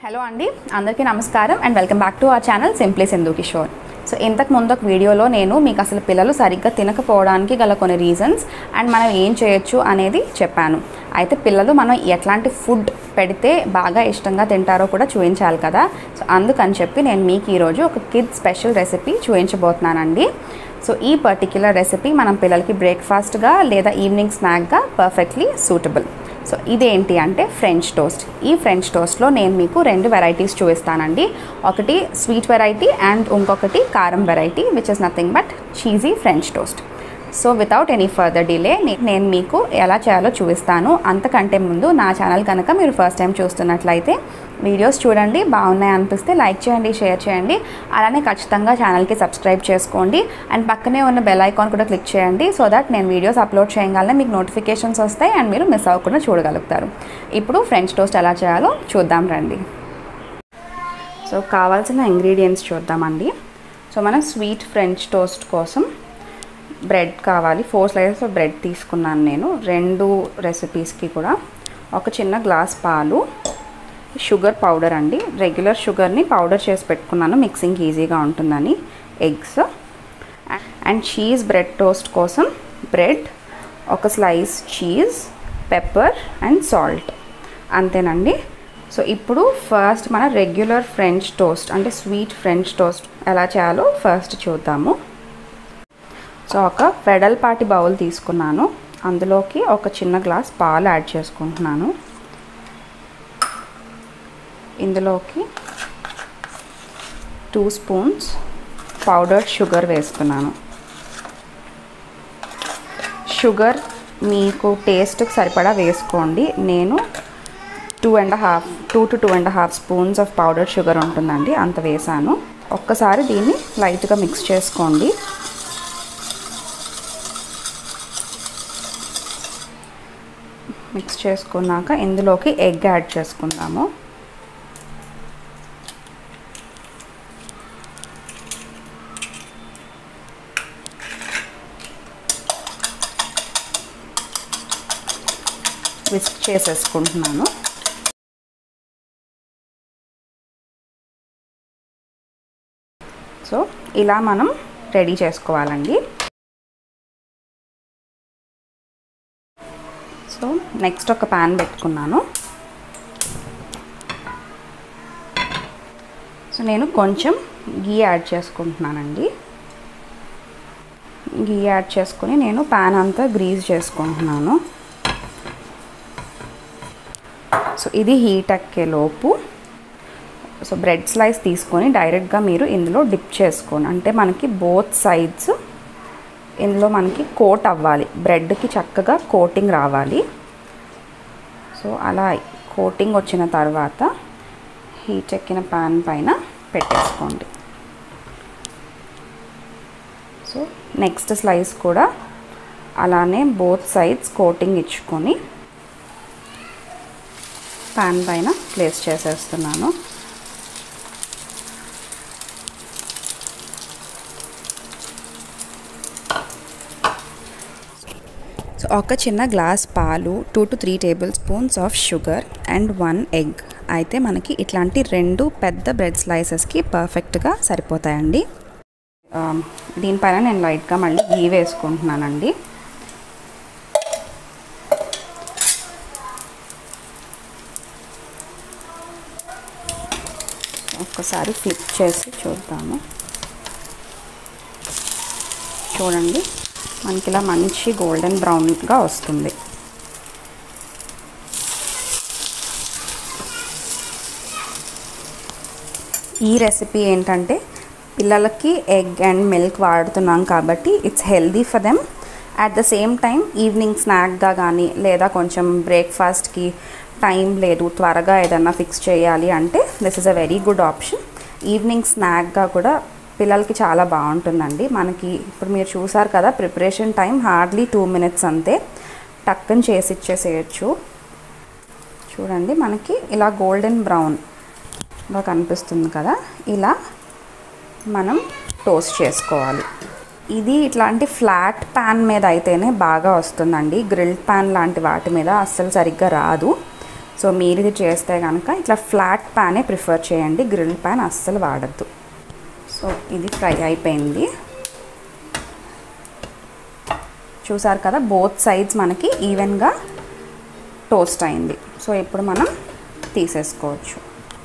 hello అండి అందరికీ నమస్కారం and welcome back to our channel simply Sindhu Kishore so ఇంతకు ముందు ఒక వీడియోలో నేను మీకు అసలు పిల్లలు సరిగ్గా తినకపోవడానికి గల కొన్ని రీజన్స్ అండ్ మనం ఏం చేయొచ్చు అనేది చెప్పాను అయితే పిల్లలు మనం ఎట్లాంటి ఫుడ్ పెడితే బాగా ఇష్టంగా తింటారో కూడా చూపించాలి కదా సో అందుకని చెప్పి నేను మీకు ఈరోజు ఒక కిడ్ స్పెషల్ రెసిపీ చూపించబోతున్నానండి సో ఈ పర్టిక్యులర్ రెసిపీ మనం పిల్లలకి బ్రేక్ఫాస్ట్గా లేదా ఈవినింగ్ స్నాక్గా పర్ఫెక్ట్లీ సూటబుల్ సో ఇదేంటి అంటే ఫ్రెంచ్ టోస్ట్ ఈ ఫ్రెంచ్ టోస్ట్లో నేను మీకు రెండు వెరైటీస్ చూపిస్తానండి ఒకటి స్వీట్ వెరైటీ అండ్ ఇంకొకటి కారం variety which is nothing but cheesy French toast so without any further delay నేను మీకు ఎలా చేయాలో చూపిస్తాను అంతకంటే ముందు నా ఛానల్ కనుక మీరు ఫస్ట్ టైం చూస్తున్నట్లయితే వీడియోస్ చూడండి బాగున్నాయి అనిపిస్తే లైక్ చేయండి షేర్ చేయండి అలానే ఖచ్చితంగా ఛానల్కి సబ్స్క్రైబ్ చేసుకోండి అండ్ పక్కనే ఉన్న బెల్ ఐకాన్ కూడా క్లిక్ చేయండి సో దట్ నేను వీడియోస్ అప్లోడ్ చేయగానే మీకు నోటిఫికేషన్స్ వస్తాయి అండ్ మీరు మిస్ అవ్వకుండా చూడగలుగుతారు ఇప్పుడు ఫ్రెంచ్ టోస్ట్ ఎలా చేయాలో చూద్దాం రండి సో కావాల్సిన ఇంగ్రీడియంట్స్ చూద్దామండి సో మనం స్వీట్ ఫ్రెంచ్ టోస్ట్ కోసం బ్రెడ్ కావాలి ఫోర్ స్లైసెస్ ఆఫ్ బ్రెడ్ తీసుకున్నాను నేను రెండు రెసిపీస్కి కూడా ఒక చిన్న గ్లాస్ పాలు షుగర్ పౌడర్ అండి రెగ్యులర్ షుగర్ని పౌడర్ చేసి పెట్టుకున్నాను మిక్సింగ్ ఈజీగా ఉంటుందని eggs and cheese bread toast కోసం బ్రెడ్ ఒక slice cheese pepper and salt అంతేనండి సో ఇప్పుడు ఫస్ట్ మన రెగ్యులర్ ఫ్రెంచ్ టోస్ట్ అంటే స్వీట్ ఫ్రెంచ్ టోస్ట్ ఎలా చేయాలో ఫస్ట్ చూద్దాము సో ఒక వెడల్పాటి బౌల్ తీసుకున్నాను అందులోకి ఒక చిన్న గ్లాస్ పాలు యాడ్ చేసుకుంటున్నాను ఇందులోకి టూ స్పూన్స్ పౌడర్డ్ షుగర్ వేస్తున్నాను షుగర్ మీకు టేస్ట్కి సరిపడా వేసుకోండి నేను two and half two to two and half spoons of powder sugar ఉంటుందండి అంత వేసాను ఒక్కసారి దీన్ని లైట్గా మిక్స్ చేసుకోండి మిక్స్ చేసుకున్నాక ఇందులోకి ఎగ్ యాడ్ చేసుకుందాము విస్క్ చేసేసుకుంటున్నాను సో ఇలా మనం రెడీ చేసుకోవాలండి సో నెక్స్ట్ ఒక ప్యాన్ పెట్టుకున్నాను సో నేను కొంచెం గీ యాడ్ చేసుకుంటున్నానండి గీ యాడ్ చేసుకొని నేను ప్యాన్ అంతా గ్రీజ్ చేసుకుంటున్నాను సో ఇది హీట్ ఎక్కే లోపు సో బ్రెడ్ స్లైస్ తీసుకొని డైరెక్ట్గా మీరు ఇందులో డిప్ చేసుకోండి అంటే మనకి బోత్ సైడ్స్ ఇందులో మనకి కోట్ అవ్వాలి బ్రెడ్కి చక్కగా కోటింగ్ రావాలి సో అలా కోటింగ్ వచ్చిన తర్వాత హీట్ ఎక్కిన పాన్ పైన పెట్టేసుకోండి సో నెక్స్ట్ స్లైస్ కూడా అలానే బోత్ సైడ్స్ కోటింగ్ ఇచ్చుకొని పాన్ పైన ప్లేస్ చేసేస్తున్నాను సో ఒక చిన్న గ్లాస్ పాలు two to three tablespoons of sugar and one egg అయితే మనకి ఇట్లాంటి రెండు పెద్ద బ్రెడ్ స్లైసెస్కి పర్ఫెక్ట్గా సరిపోతాయండి దీనిపైన నేను లైట్గా మళ్ళీ గీ వేసుకుంటున్నానండి ఒక్కసారి ఫ్లిప్ చేసి చూద్దాము చూడండి మనకి ఇలా మంచి గోల్డెన్ బ్రౌన్గా వస్తుంది ఈ రెసిపీ ఏంటంటే పిల్లలకి ఎగ్ అండ్ మిల్క్ వాడుతున్నాం కాబట్టి it's healthy for them at the same time evening స్నాక్గా కానీ లేదా కొంచెం బ్రేక్ఫాస్ట్కి టైం లేదు త్వరగా ఏదన్నా ఫిక్స్ చేయాలి అంటే this is a very good option evening స్నాక్గా కూడా పిల్లలకి చాలా బాగుంటుందండి మనకి ఇప్పుడు మీరు చూసారు కదా preparation time hardly two minutes అంతే టక్కని చేసి ఇచ్చేసేయచ్చు చూడండి మనకి ఇలా గోల్డెన్ బ్రౌన్గా కనిపిస్తుంది కదా ఇలా మనం టోస్ట్ చేసుకోవాలి ఇది ఇట్లాంటి ఫ్లాట్ ప్యాన్ మీద అయితేనే బాగా వస్తుందండి గ్రిల్డ్ ప్యాన్ లాంటి వాటి మీద అస్సలు సరిగ్గా రాదు సో మీరు ఇది చేస్తే కనుక ఇట్లా ఫ్లాట్ ప్యానే ప్రిఫర్ చేయండి గ్రిల్ ప్యాన్ అస్సలు వాడద్దు సో ఇది ఫ్రై అయిపోయింది చూసారు కదా బోత్ సైడ్స్ మనకి ఈవెన్గా టోస్ట్ అయింది సో ఇప్పుడు మనం తీసేసుకోవచ్చు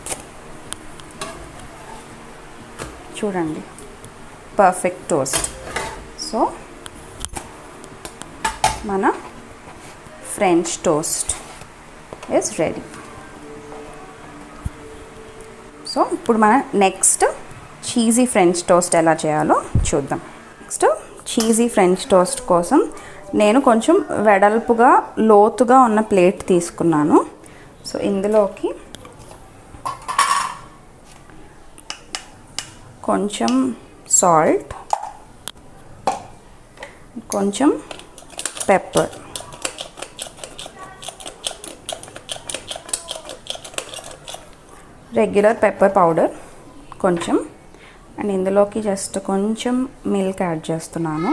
చూడండి పర్ఫెక్ట్ టోస్ట్ సో మన French toast is ready so ఇప్పుడు మన నెక్స్ట్ చీజీ ఫ్రెంచ్ టోస్ట్ ఎలా చేయాలో చూద్దాం నెక్స్ట్ చీజీ ఫ్రెంచ్ టోస్ట్ కోసం నేను కొంచెం వెడల్పుగా లోతుగా ఉన్న ప్లేట్ తీసుకున్నాను సో ఇందులోకి కొంచెం సాల్ట్ కొంచెం పెప్పర్ రెగ్యులర్ పెప్పర్ పౌడర్ కొంచెం అండ్ ఇందులోకి జస్ట్ కొంచెం మిల్క్ యాడ్ చేస్తున్నాను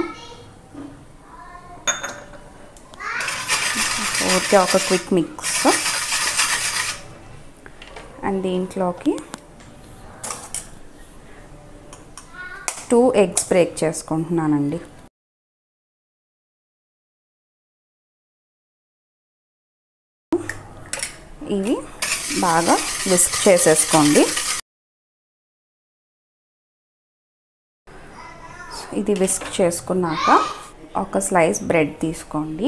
ఊరికే ఒక క్విక్ మిక్స్ అండ్ దీంట్లోకి టూ ఎగ్స్ బ్రేక్ చేసుకుంటున్నానండి ఇవి బాగా విస్క్ చేసేసుకోండి ఇది విస్క్ చేసుకున్నాక ఒక స్లైస్ బ్రెడ్ తీసుకోండి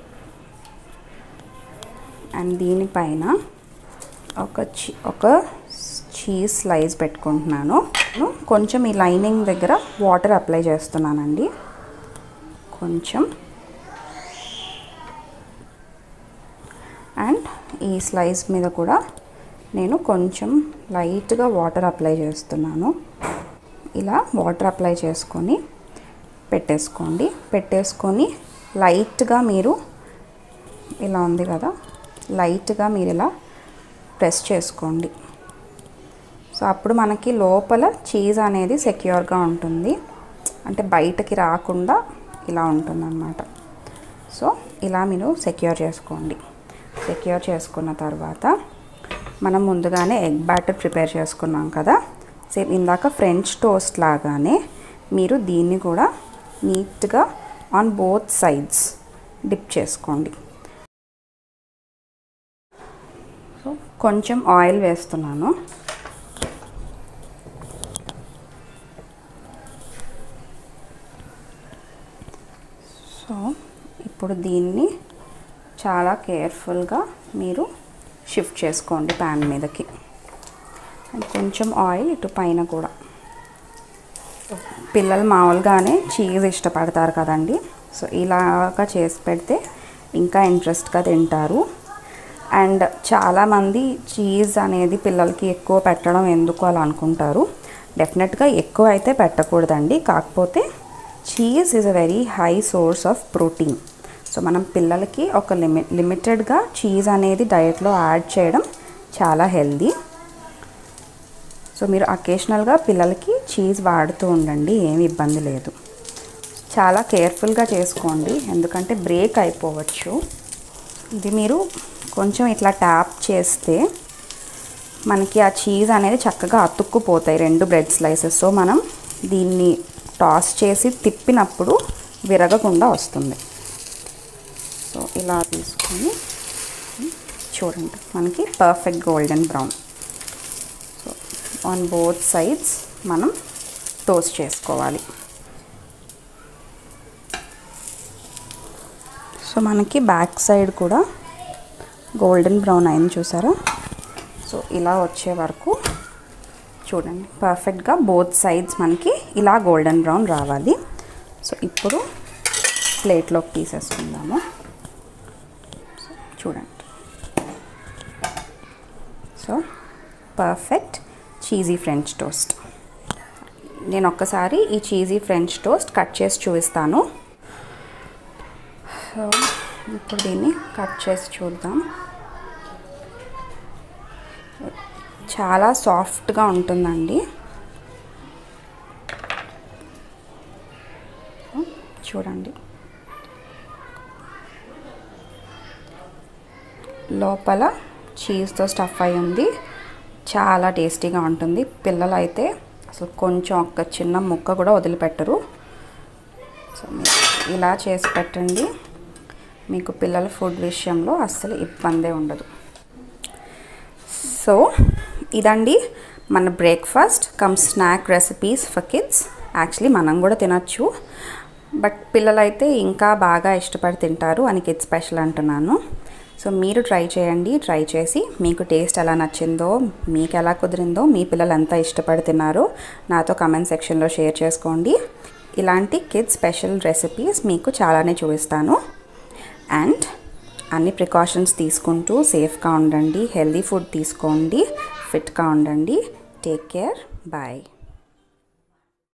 అండ్ దీనిపైన ఒక చీ ఒక చీజ్ స్లైస్ పెట్టుకుంటున్నాను కొంచెం ఈ లైనింగ్ దగ్గర వాటర్ అప్లై చేస్తున్నానండి కొంచెం అండ్ ఈ స్లైస్ మీద కూడా నేను కొంచెం లైట్గా వాటర్ అప్లై చేస్తున్నాను ఇలా వాటర్ అప్లై చేసుకొని పెట్టేసుకోండి పెట్టేసుకొని లైట్గా మీరు ఇలా ఉంది కదా లైట్గా మీరు ఇలా ప్రెస్ చేసుకోండి సో అప్పుడు మనకి లోపల చీజ్ అనేది సెక్యూర్గా ఉంటుంది అంటే బయటకి రాకుండా ఇలా ఉంటుందన్నమాట సో ఇలా మీరు సెక్యూర్ చేసుకోండి సెక్యూర్ చేసుకున్న తర్వాత మనం ముందుగానే ఎగ్ బ్యాటర్ ప్రిపేర్ చేసుకున్నాం కదా సేమ్ ఇందాక ఫ్రెంచ్ టోస్ట్ లాగానే మీరు దీన్ని కూడా నీట్గా ఆన్ బోత్ సైడ్స్ డిప్ చేసుకోండి సో కొంచెం ఆయిల్ వేస్తున్నాను సో ఇప్పుడు దీన్ని చాలా కేర్ఫుల్గా మీరు షిఫ్ట్ చేసుకోండి ప్యాన్ మీదకి అండ్ కొంచెం ఆయిల్ ఇటు పైన కూడా పిల్లలు మామూలుగానే చీజ్ ఇష్టపడతారు కదండి సో ఇలాగా చేసి పెడితే ఇంకా ఇంట్రెస్ట్గా తింటారు అండ్ చాలామంది చీజ్ అనేది పిల్లలకి ఎక్కువ పెట్టడం ఎందుకు అలా అనుకుంటారు డెఫినెట్గా ఎక్కువ అయితే పెట్టకూడదండి కాకపోతే cheese is a very high source of protein so మనం పిల్లలకి ఒక లిమి లిమిటెడ్గా చీజ్ అనేది డయట్లో యాడ్ చేయడం చాలా హెల్దీ సో మీరు అకేషనల్గా పిల్లలకి చీజ్ వాడుతూ ఉండండి ఏమి ఇబ్బంది లేదు చాలా కేర్ఫుల్గా చేసుకోండి ఎందుకంటే బ్రేక్ అయిపోవచ్చు ఇది మీరు కొంచెం ఇట్లా ట్యాప్ చేస్తే మనకి ఆ చీజ్ అనేది చక్కగా అతుక్కుపోతాయి రెండు బ్రెడ్ స్లైసెస్ సో మనం దీన్ని టాస్ చేసి తిప్పినప్పుడు విరగకుండా వస్తుంది సో ఇలా తీసుకొని చూడండి మనకి perfect golden brown so on both sides మనం టోస్ట్ చేసుకోవాలి సో మనకి బ్యాక్ సైడ్ కూడా గోల్డెన్ బ్రౌన్ అయింది చూసారా సో ఇలా వచ్చే వరకు చూడండి పర్ఫెక్ట్గా బోత్ సైడ్స్ మనకి ఇలా గోల్డెన్ బ్రౌన్ రావాలి సో ఇప్పుడు ప్లేట్లోకి తీసేసుకుందాము సో చూడండి so perfect cheesy French toast నేను ఒక్కసారి ఈ చీజీ ఫ్రెంచ్ టోస్ట్ కట్ చేసి చూపిస్తాను సో ఇప్పుడు దీన్ని కట్ చేసి చూద్దాం చాలా సాఫ్ట్గా ఉంటుందండి చూడండి లోపల చీజ్తో స్టఫ్ అయి ఉంది చాలా టేస్టీగా ఉంటుంది పిల్లలు అయితే అసలు కొంచెం ఒక్క చిన్న ముక్క కూడా వదిలిపెట్టరు సో మీరు ఇలా చేసి పెట్టండి మీకు పిల్లల ఫుడ్ విషయంలో అస్సలు ఇబ్బందే ఉండదు సో ఇదండి మన breakfast cum snack recipes for kids actually మనం కూడా తినచ్చు బట్ పిల్లలైతే ఇంకా బాగా ఇష్టపడి తింటారు అని కిడ్స్ స్పెషల్ అంటున్నాను సో మీరు ట్రై చేయండి ట్రై చేసి మీకు టేస్ట్ ఎలా నచ్చిందో మీకు ఎలా కుదిరిందో మీ పిల్లలు ఎంత ఇష్టపడి తిన్నారో నాతో కమెంట్ సెక్షన్లో షేర్ చేసుకోండి ఇలాంటి కిడ్స్ స్పెషల్ రెసిపీస్ మీకు చాలానే చూపిస్తాను అండ్ అన్ని ప్రికాషన్స్ తీసుకుంటూ సేఫ్గా ఉండండి హెల్దీ ఫుడ్ తీసుకోండి ఫిట్గా ఉండండి టేక్ కేర్ బాయ్